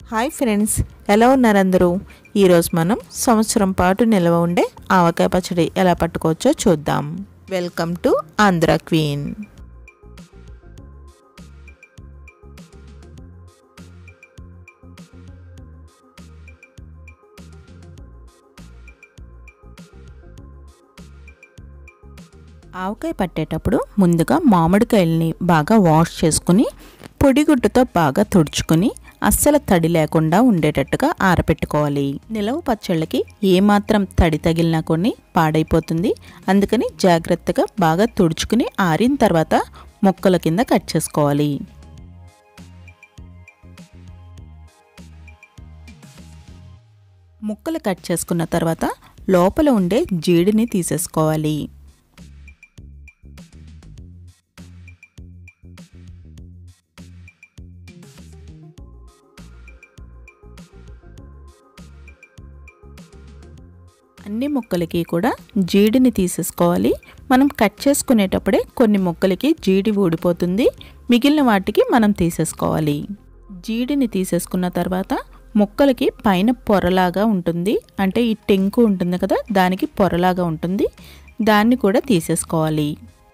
hi friends ఎలా ఉన్నారు అందరూ ఈరోజు మనం సంవత్సరం పాటు నిల్వ ఉండే ఆవకాయ పచ్చడి ఎలా పట్టుకోవచ్చో చూద్దాం వెల్కమ్ టు ఆంధ్ర క్వీన్ ఆవకాయ పట్టేటప్పుడు ముందుగా మామిడికాయల్ని బాగా వాష్ చేసుకుని పొడిగుడ్డుతో బాగా తుడుచుకొని అస్సలు తడి లేకుండా ఉండేటట్టుగా ఆరబెట్టుకోవాలి నిలవ పచ్చళ్ళకి ఏమాత్రం తడి తగిలినా కొన్ని పాడైపోతుంది అందుకని జాగ్రత్తగా బాగా తుడుచుకుని ఆరిన తర్వాత ముక్కల కింద కట్ చేసుకోవాలి ముక్కలు కట్ చేసుకున్న తర్వాత లోపల ఉండే జీడిని తీసేసుకోవాలి అన్ని ముక్కలకి కూడా జీడిని తీసేసుకోవాలి మనం కట్ చేసుకునేటప్పుడే కొన్ని ముక్కలకి జీడి ఊడిపోతుంది మిగిలిన వాటికి మనం తీసేసుకోవాలి జీడిని తీసేసుకున్న తర్వాత ముక్కలకి పైన పొరలాగా ఉంటుంది అంటే ఈ టెంకు ఉంటుంది కదా దానికి పొరలాగా ఉంటుంది దాన్ని కూడా తీసేసుకోవాలి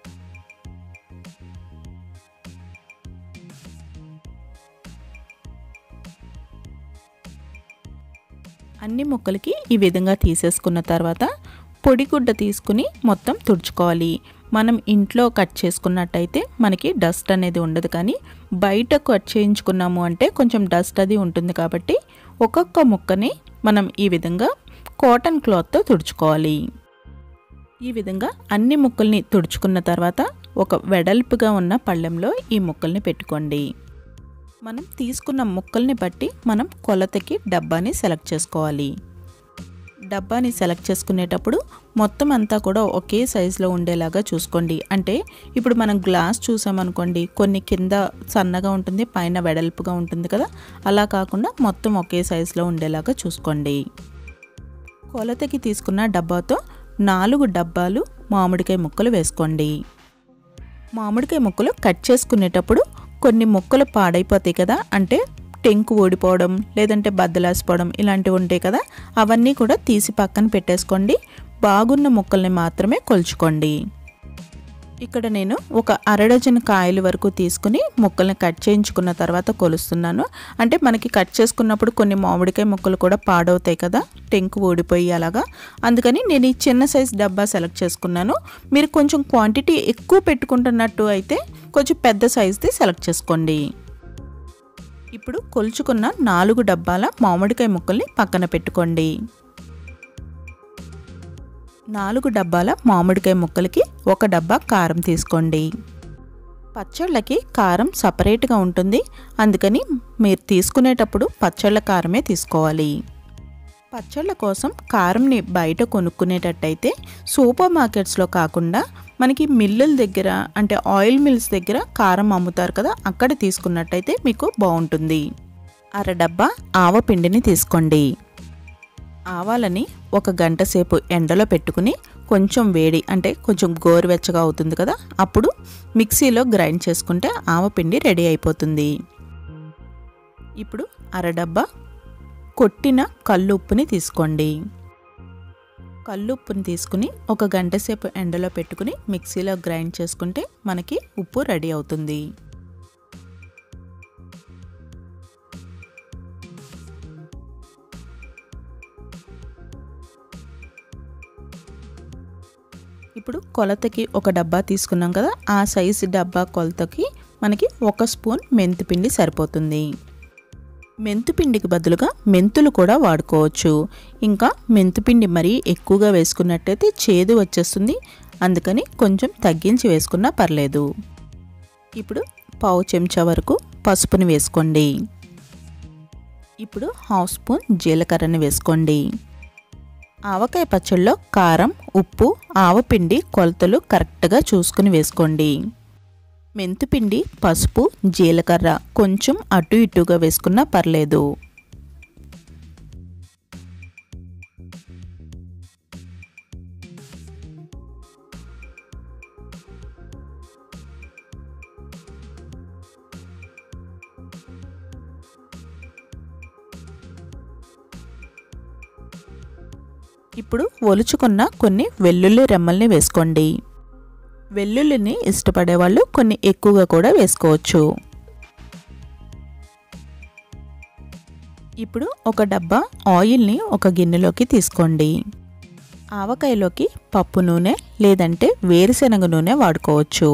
అన్ని ముక్కలకి ఈ విధంగా తీసేసుకున్న తర్వాత పొడిగుడ్డ తీసుకుని మొత్తం తుడుచుకోవాలి మనం ఇంట్లో కట్ చేసుకున్నట్టయితే మనకి డస్ట్ అనేది ఉండదు కానీ బయట కట్ చేయించుకున్నాము అంటే కొంచెం డస్ట్ అది ఉంటుంది కాబట్టి ఒక్కొక్క ముక్కని మనం ఈ విధంగా కాటన్ క్లాత్తో తుడుచుకోవాలి ఈ విధంగా అన్ని ముక్కల్ని తుడుచుకున్న తర్వాత ఒక వెడల్పుగా ఉన్న పళ్ళెంలో ఈ ముక్కల్ని పెట్టుకోండి మనం తీసుకున్న ముక్కల్ని బట్టి మనం కొలతకి డబ్బాని సెలెక్ట్ చేసుకోవాలి డబ్బాని సెలెక్ట్ చేసుకునేటప్పుడు మొత్తం అంతా కూడా ఒకే సైజులో ఉండేలాగా చూసుకోండి అంటే ఇప్పుడు మనం గ్లాస్ చూసామనుకోండి కొన్ని కింద సన్నగా ఉంటుంది పైన వెడల్పుగా ఉంటుంది కదా అలా కాకుండా మొత్తం ఒకే సైజులో ఉండేలాగా చూసుకోండి కొలతకి తీసుకున్న డబ్బాతో నాలుగు డబ్బాలు మామిడికాయ ముక్కలు వేసుకోండి మామిడికాయ ముక్కలు కట్ చేసుకునేటప్పుడు కొన్ని ముక్కలు పాడైపోతాయి కదా అంటే టెంకు ఊడిపోవడం లేదంటే బద్దలాసిపోవడం ఇలాంటివి ఉంటాయి కదా అవన్నీ కూడా తీసి పక్కన పెట్టేసుకోండి బాగున్న ముక్కల్ని మాత్రమే కొలుచుకోండి ఇక్కడ నేను ఒక అరడజన్ కాయల వరకు తీసుకుని ముక్కల్ని కట్ చేయించుకున్న తర్వాత కొలుస్తున్నాను అంటే మనకి కట్ చేసుకున్నప్పుడు కొన్ని మామిడికాయ ముక్కలు కూడా పాడవుతాయి కదా టెంకు ఊడిపోయి అలాగా అందుకని నేను ఈ చిన్న సైజ్ డబ్బా సెలెక్ట్ చేసుకున్నాను మీరు కొంచెం క్వాంటిటీ ఎక్కువ పెట్టుకుంటున్నట్టు అయితే కొంచెం పెద్ద సైజ్ది సెలెక్ట్ చేసుకోండి ఇప్పుడు కొలుచుకున్న నాలుగు డబ్బాల మామిడికాయ ముక్కల్ని పక్కన పెట్టుకోండి నాలుగు డబ్బాల మామిడికాయ ముక్కలకి ఒక డబ్బా కారం తీసుకోండి పచ్చళ్ళకి కారం సపరేట్గా ఉంటుంది అందుకని మీరు తీసుకునేటప్పుడు పచ్చళ్ళ కారమే తీసుకోవాలి పచ్చళ్ళ కోసం కారంని బయట కొనుక్కునేటట్టయితే సూపర్ మార్కెట్స్లో కాకుండా మనకి మిల్లుల దగ్గర అంటే ఆయిల్ మిల్స్ దగ్గర కారం అమ్ముతారు కదా అక్కడ తీసుకున్నట్టయితే మీకు బాగుంటుంది అర డబ్బా ఆవపిండిని తీసుకోండి ఆవాలని ఒక గంట సేపు ఎండలో పెట్టుకుని కొంచెం వేడి అంటే కొంచెం గోరువెచ్చగా అవుతుంది కదా అప్పుడు మిక్సీలో గ్రైండ్ చేసుకుంటే ఆవపిండి రెడీ అయిపోతుంది ఇప్పుడు అర డబ్బా కొట్టిన కల్లుప్పుని తీసుకోండి కల్లుప్పుని తీసుకుని ఒక గంట సేపు ఎండలో పెట్టుకుని మిక్సీలో గ్రైండ్ చేసుకుంటే మనకి ఉప్పు రెడీ అవుతుంది ఇప్పుడు కొలతకి ఒక డబ్బా తీసుకున్నాం కదా ఆ సైజు డబ్బా కొలతకి మనకి ఒక స్పూన్ మెంతిపిండి సరిపోతుంది మెంతుపిండికి బదులుగా మెంతులు కూడా వాడుకోవచ్చు ఇంకా మెంతుపిండి మరీ ఎక్కువగా వేసుకున్నట్టయితే చేదు వచ్చేస్తుంది అందుకని కొంచెం తగ్గించి వేసుకున్నా పర్లేదు ఇప్పుడు పావు చెంచా వరకు పసుపుని వేసుకోండి ఇప్పుడు హాఫ్ స్పూన్ జీలకర్రని వేసుకోండి ఆవకాయ పచ్చళ్ళలో కారం ఉప్పు ఆవపిండి కొలతలు కరెక్ట్గా చూసుకుని వేసుకోండి మెంతుపిండి పసుపు జీలకర్ర కొంచెం అటు ఇటుగా వేసుకున్నా పర్లేదు ఇప్పుడు ఒలుచుకున్న కొన్ని వెల్లుల్లి రెమ్మల్ని వేసుకోండి వెల్లుల్లిని ఇష్టపడే వాళ్ళు కొన్ని ఎక్కువగా కూడా వేసుకోవచ్చు ఇప్పుడు ఒక డబ్బా ఆయిల్ని ఒక గిన్నెలోకి తీసుకోండి ఆవకాయలోకి పప్పు నూనె లేదంటే వేరుశనగ నూనె వాడుకోవచ్చు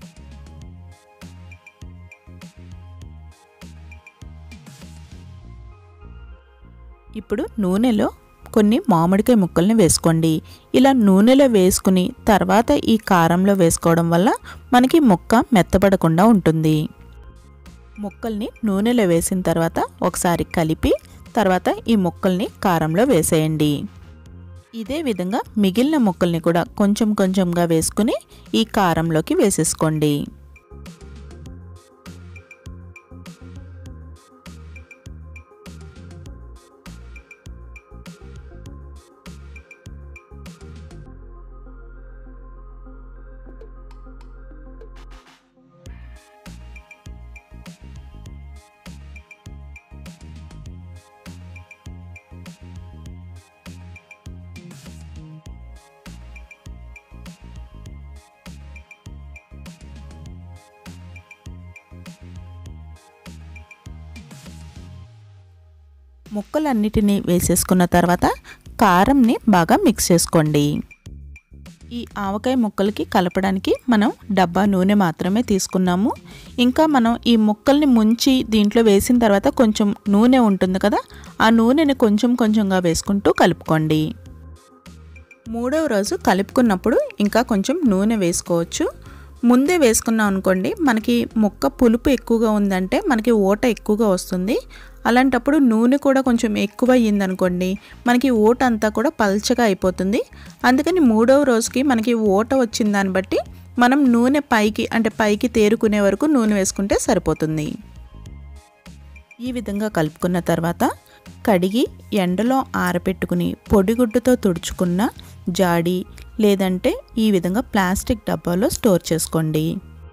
ఇప్పుడు నూనెలో కొన్ని మామిడికాయ ముక్కల్ని వేసుకోండి ఇలా నూనెలో వేసుకుని తర్వాత ఈ కారంలో వేసుకోవడం వల్ల మనకి ముక్క మెత్తబడకుండా ఉంటుంది ముక్కల్ని నూనెలో వేసిన తర్వాత ఒకసారి కలిపి తర్వాత ఈ ముక్కల్ని కారంలో వేసేయండి ఇదే విధంగా మిగిలిన ముక్కల్ని కూడా కొంచెం కొంచెంగా వేసుకుని ఈ కారంలోకి వేసేసుకోండి ముక్కలన్నిటినీ వేసేసుకున్న తర్వాత కారంని బాగా మిక్స్ చేసుకోండి ఈ ఆవకాయ ముక్కలకి కలపడానికి మనం డబ్బా నూనె మాత్రమే తీసుకున్నాము ఇంకా మనం ఈ ముక్కల్ని ముంచి దీంట్లో వేసిన తర్వాత కొంచెం నూనె ఉంటుంది కదా ఆ నూనెని కొంచెం కొంచెంగా వేసుకుంటూ కలుపుకోండి మూడవ రోజు కలుపుకున్నప్పుడు ఇంకా కొంచెం నూనె వేసుకోవచ్చు ముందే వేసుకున్నాం అనుకోండి మనకి ముక్క పులుపు ఎక్కువగా ఉందంటే మనకి ఓట ఎక్కువగా వస్తుంది అలాంటప్పుడు నూనె కూడా కొంచెం ఎక్కువ అయ్యిందనుకోండి మనకి ఓట అంతా కూడా పల్చగా అయిపోతుంది అందుకని మూడవ రోజుకి మనకి ఓట వచ్చిన దాన్ని బట్టి మనం నూనె పైకి అంటే పైకి తేరుకునే వరకు నూనె వేసుకుంటే సరిపోతుంది ఈ విధంగా కలుపుకున్న తర్వాత కడిగి ఎండలో ఆరబెట్టుకుని పొడిగుడ్డుతో తుడుచుకున్న జాడి లేదంటే ఈ విధంగా ప్లాస్టిక్ డబ్బాలో స్టోర్ చేసుకోండి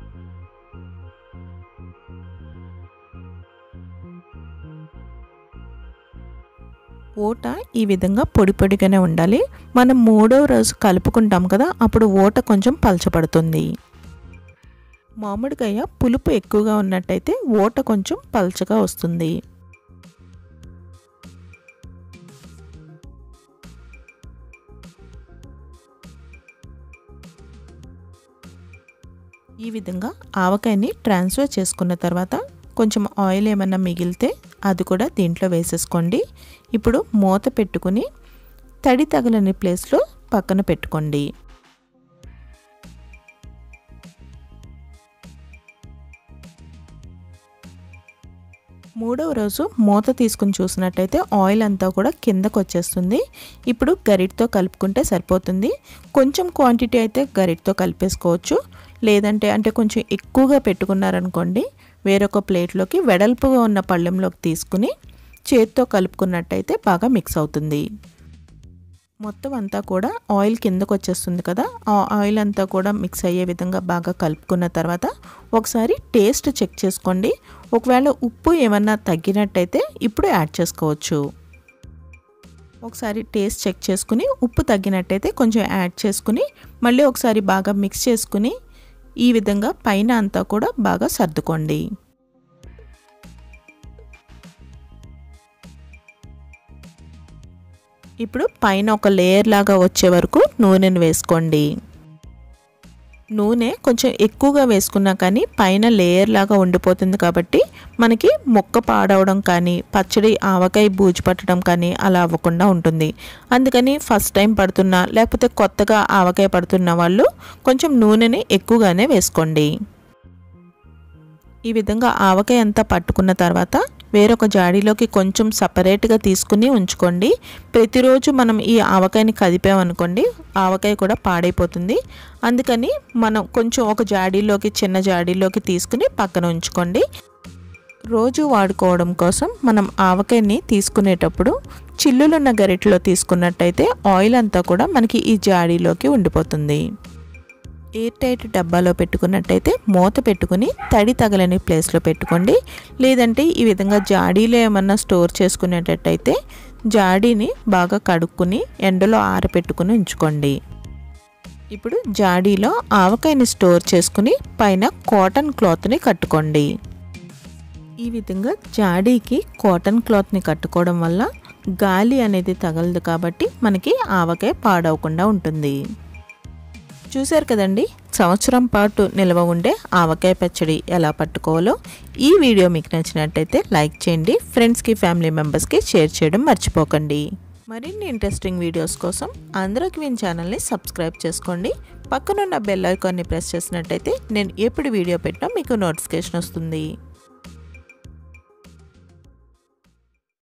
ఓట ఈ విధంగా పొడి పొడిగానే ఉండాలి మనం మూడవ రోజు కలుపుకుంటాం కదా అప్పుడు ఓట కొంచెం పలచబడుతుంది మామిడికాయ పులుపు ఎక్కువగా ఉన్నట్టయితే ఓట కొంచెం పల్చగా వస్తుంది ఈ విధంగా ఆవకాయని ట్రాన్స్ఫర్ చేసుకున్న తర్వాత కొంచెం ఆయిల్ ఏమన్నా మిగిలితే అది కూడా దీంట్లో వేసేసుకోండి ఇప్పుడు మూత పెట్టుకుని తడి తగలని ప్లేస్లో పక్కన పెట్టుకోండి మూడవ రోజు మూత తీసుకుని చూసినట్టయితే ఆయిల్ అంతా కూడా కిందకు వచ్చేస్తుంది ఇప్పుడు గరిటతో కలుపుకుంటే సరిపోతుంది కొంచెం క్వాంటిటీ అయితే గరిటతో కలిపేసుకోవచ్చు లేదంటే అంటే కొంచెం ఎక్కువగా పెట్టుకున్నారనుకోండి వేరొక ప్లేట్లోకి వెడల్పుగా ఉన్న పళ్ళెంలోకి తీసుకుని చేత్తో కలుపుకున్నట్టయితే బాగా మిక్స్ అవుతుంది మొత్తం అంతా కూడా ఆయిల్ కిందకు వచ్చేస్తుంది కదా ఆ ఆయిల్ అంతా కూడా మిక్స్ అయ్యే విధంగా బాగా కలుపుకున్న తర్వాత ఒకసారి టేస్ట్ చెక్ చేసుకోండి ఒకవేళ ఉప్పు ఏమన్నా తగ్గినట్టయితే ఇప్పుడు యాడ్ చేసుకోవచ్చు ఒకసారి టేస్ట్ చెక్ చేసుకుని ఉప్పు తగ్గినట్టయితే కొంచెం యాడ్ చేసుకుని మళ్ళీ ఒకసారి బాగా మిక్స్ చేసుకుని ఈ విధంగా పైన అంతా కూడా బాగా సర్దుకోండి ఇప్పుడు పైన ఒక లేయర్ లాగా వచ్చే వరకు నూనెను వేసుకోండి నూనె కొంచెం ఎక్కువగా వేసుకున్నా కానీ పైన లేయర్ లాగా ఉండిపోతుంది కాబట్టి మనకి మొక్క పాడవడం కానీ పచ్చడి ఆవకాయ బూజు పట్టడం కానీ అలా అవ్వకుండా ఉంటుంది అందుకని ఫస్ట్ టైం పడుతున్నా లేకపోతే కొత్తగా ఆవకాయ పడుతున్న వాళ్ళు కొంచెం నూనెని ఎక్కువగానే వేసుకోండి ఈ విధంగా ఆవకాయ అంతా పట్టుకున్న తర్వాత వేరొక జాడీలోకి కొంచెం సపరేట్గా తీసుకుని ఉంచుకోండి ప్రతిరోజు మనం ఈ ఆవకాయని కదిపామనుకోండి ఆవకాయ కూడా పాడైపోతుంది అందుకని మనం కొంచెం ఒక జాడీలోకి చిన్న జాడీలోకి తీసుకుని పక్కన ఉంచుకోండి రోజు వాడుకోవడం కోసం మనం ఆవకాయని తీసుకునేటప్పుడు చిల్లులున్న గరిటెలో తీసుకున్నట్టయితే ఆయిల్ అంతా కూడా మనకి ఈ జాడీలోకి ఉండిపోతుంది ఎయిర్ టైట్ డబ్బాలో పెట్టుకున్నట్టయితే మూత పెట్టుకుని తడి తగలని ప్లేస్లో పెట్టుకోండి లేదంటే ఈ విధంగా జాడీలో ఏమన్నా స్టోర్ చేసుకునేటట్టయితే జాడీని బాగా కడుక్కుని ఎండలో ఆరపెట్టుకుని ఉంచుకోండి ఇప్పుడు జాడీలో ఆవకాయని స్టోర్ చేసుకుని పైన కాటన్ క్లాత్ని కట్టుకోండి ఈ విధంగా జాడీకి కాటన్ క్లాత్ని కట్టుకోవడం వల్ల గాలి అనేది తగలదు కాబట్టి మనకి ఆవకాయ పాడవకుండా ఉంటుంది చూశారు కదండి సంవత్సరం పాటు నిల్వ ఉండే ఆవకాయ పచ్చడి ఎలా పట్టుకోవాలో ఈ వీడియో మీకు నచ్చినట్టయితే లైక్ చేయండి ఫ్రెండ్స్కి ఫ్యామిలీ మెంబర్స్కి షేర్ చేయడం మర్చిపోకండి మరిన్ని ఇంట్రెస్టింగ్ వీడియోస్ కోసం ఆంధ్రకి విన్ ఛానల్ని సబ్స్క్రైబ్ చేసుకోండి పక్కనున్న బెల్ ఐకాన్ని ప్రెస్ చేసినట్టయితే నేను ఎప్పుడు వీడియో పెట్టినా మీకు నోటిఫికేషన్ వస్తుంది